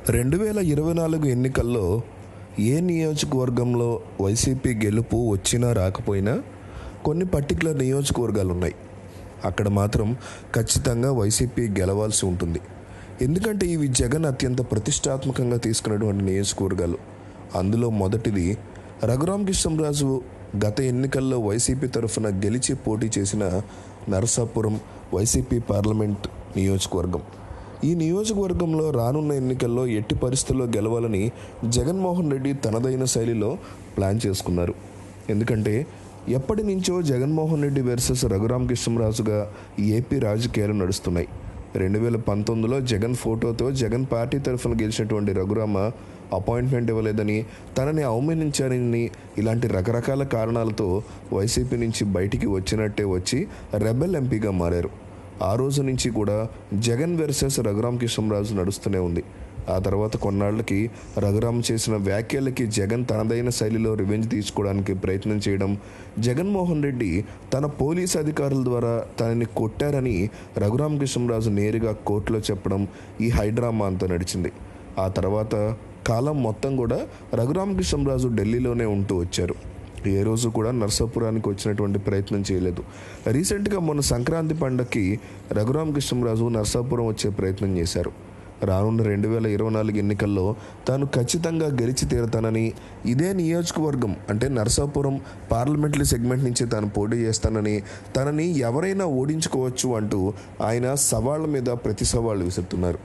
రెండు వేల ఇరవై నాలుగు ఎన్నికల్లో ఏ నియోజకవర్గంలో వైసీపీ గెలుపు వచ్చినా రాకపోయినా కొన్ని పర్టికులర్ నియోజకవర్గాలు ఉన్నాయి అక్కడ మాత్రం ఖచ్చితంగా వైసీపీ గెలవాల్సి ఉంటుంది ఎందుకంటే ఇవి జగన్ అత్యంత ప్రతిష్టాత్మకంగా తీసుకున్నటువంటి నియోజకవర్గాలు అందులో మొదటిది రఘురామ్ కృష్ణరాజు గత ఎన్నికల్లో వైసీపీ తరఫున గెలిచి పోటీ చేసిన నరసాపురం వైసీపీ పార్లమెంట్ నియోజకవర్గం ఈ నియోజకవర్గంలో రానున్న ఎన్నికల్లో ఎట్టి పరిస్థితుల్లో గెలవాలని జగన్మోహన్ రెడ్డి తనదైన శైలిలో ప్లాన్ చేసుకున్నారు ఎందుకంటే ఎప్పటి నుంచో జగన్మోహన్ రెడ్డి వర్సెస్ రఘురామ్ కృష్ణరాజుగా ఏపీ రాజకీయాలు నడుస్తున్నాయి రెండు వేల పంతొమ్మిదిలో జగన్ ఫోటోతో జగన్ పార్టీ తరఫున గెలిచినటువంటి రఘురామ అపాయింట్మెంట్ ఇవ్వలేదని తనని అవమానించారని ఇలాంటి రకరకాల కారణాలతో వైసీపీ నుంచి బయటికి వచ్చినట్టే వచ్చి రెబెల్ ఎంపీగా మారారు ఆ రోజు నుంచి కూడా జగన్ వర్సెస్ రఘురామ్ కృష్ణరాజు నడుస్తూనే ఉంది ఆ తర్వాత కొన్నాళ్ళకి రఘురామ్ చేసిన వ్యాఖ్యలకి జగన్ తనదైన శైలిలో రివెంజ్ తీసుకోవడానికి ప్రయత్నం చేయడం జగన్మోహన్ రెడ్డి తన పోలీస్ అధికారుల ద్వారా తనని కొట్టారని రఘురామ్ కృష్ణరాజు నేరుగా కోర్టులో చెప్పడం ఈ హైడ్రామా అంతా నడిచింది ఆ తర్వాత కాలం మొత్తం కూడా రఘురామ్ కృష్ణరాజు ఢిల్లీలోనే ఉంటూ వచ్చారు ఏ రోజు కూడా నర్సాపురానికి వచ్చినటువంటి ప్రయత్నం చేయలేదు రీసెంట్గా మొన్న సంక్రాంతి పండగకి రఘురామ్ కృష్ణరాజు నర్సాపురం వచ్చే ప్రయత్నం చేశారు రానున్న రెండు వేల ఇరవై నాలుగు ఎన్నికల్లో తాను ఖచ్చితంగా గెలిచి తీరుతానని ఇదే నియోజకవర్గం అంటే నరసాపురం పార్లమెంటరీ సెగ్మెంట్ నుంచి తాను పోటీ చేస్తానని తనని ఎవరైనా ఓడించుకోవచ్చు అంటూ ఆయన సవాళ్ళ మీద ప్రతి సవాళ్ళు విసురుతున్నారు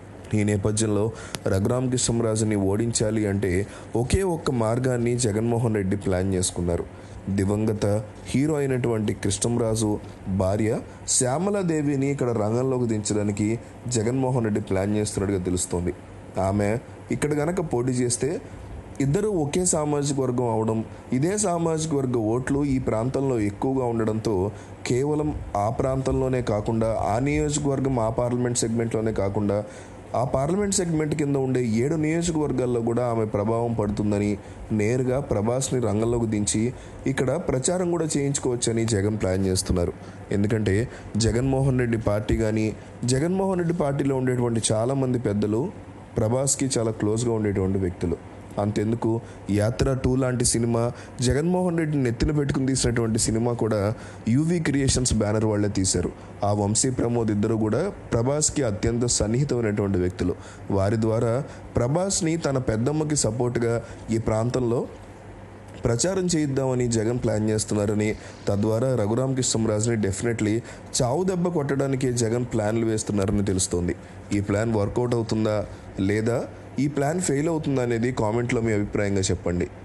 ఈ నేపథ్యంలో రఘురామ్ కృష్ణరాజుని ఓడించాలి అంటే ఒకే ఒక్క మార్గాన్ని జగన్మోహన్ రెడ్డి ప్లాన్ చేసుకున్నారు దివంగత హీరో అయినటువంటి కృష్ణంరాజు భార్య శ్యామలాదేవిని ఇక్కడ రంగంలోకి దించడానికి జగన్మోహన్ రెడ్డి ప్లాన్ చేస్తున్నట్టుగా తెలుస్తోంది ఆమె ఇక్కడ గనక పోటీ చేస్తే ఇద్దరు ఒకే సామాజిక వర్గం అవడం ఇదే సామాజిక వర్గ ఓట్లు ఈ ప్రాంతంలో ఎక్కువగా ఉండడంతో కేవలం ఆ ప్రాంతంలోనే కాకుండా ఆ నియోజకవర్గం ఆ పార్లమెంట్ సెగ్మెంట్లోనే కాకుండా ఆ పార్లమెంట్ సెగ్మెంట్ కింద ఉండే ఏడు నియోజకవర్గాల్లో కూడా ఆమె ప్రభావం పడుతుందని నేరుగా ప్రభాస్ని రంగంలోకి దించి ఇక్కడ ప్రచారం కూడా చేయించుకోవచ్చని జగన్ ప్లాన్ చేస్తున్నారు ఎందుకంటే జగన్మోహన్ రెడ్డి పార్టీ కానీ జగన్మోహన్ రెడ్డి పార్టీలో ఉండేటువంటి చాలామంది పెద్దలు ప్రభాస్కి చాలా క్లోజ్గా ఉండేటువంటి వ్యక్తులు అంతెందుకు యాత్ర టూ లాంటి సినిమా జగన్మోహన్ రెడ్డిని నెత్తిన పెట్టుకుని తీసినటువంటి సినిమా కూడా యూవీ క్రియేషన్స్ బ్యానర్ వాళ్ళే తీశారు ఆ వంశీ ప్రమోద్ ఇద్దరు కూడా ప్రభాస్కి అత్యంత సన్నిహితమైనటువంటి వ్యక్తులు వారి ద్వారా ప్రభాస్ని తన పెద్దమ్మకి సపోర్ట్గా ఈ ప్రాంతంలో ప్రచారం చేయిద్దామని జగన్ ప్లాన్ చేస్తున్నారని తద్వారా రఘురామ్ కృష్ణరాజుని డెఫినెట్లీ చావు దెబ్బ కొట్టడానికి జగన్ ప్లాన్లు వేస్తున్నారని తెలుస్తోంది ఈ ప్లాన్ వర్కౌట్ అవుతుందా లేదా ఈ ప్లాన్ ఫెయిల్ అవుతుందా అనేది కామెంట్లో మీ అభిప్రాయంగా చెప్పండి